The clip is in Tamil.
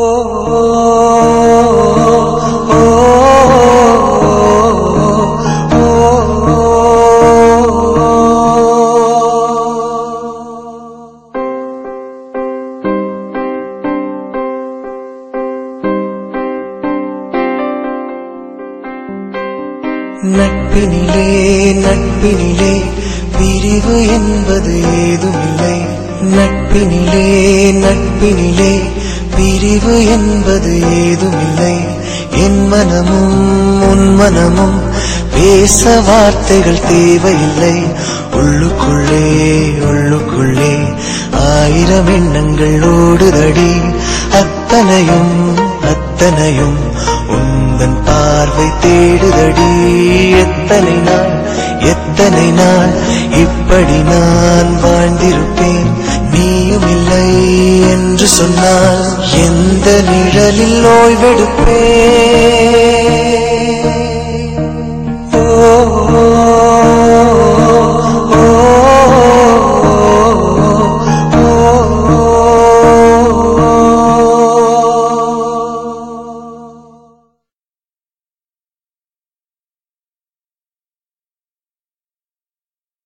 நட்பினிலே நட்பினிலே பிரிவு என்பது ஏதுமில்லை நட்பினிலே நட்பினிலே பிரிவு என்பது ஏதுமில்லை என் மனமும் உன் மனமும் பேச வார்த்தைகள் தேவையில்லை உள்ளுக்குள்ளே உள்ளுக்குள்ளே ஆயிரம் எண்ணங்கள் ஓடுதடி அத்தனையும் அத்தனையும் உந்தன் பார்வை தேடுதடி எத்தனை நாள் எத்தனை நாள் இப்படி நான் வாழ்ந்திருப்பேன் நீயும் இல்லை என்று சொன்னால் எந்த நிழலில் ஓய்வெடுப்பேன்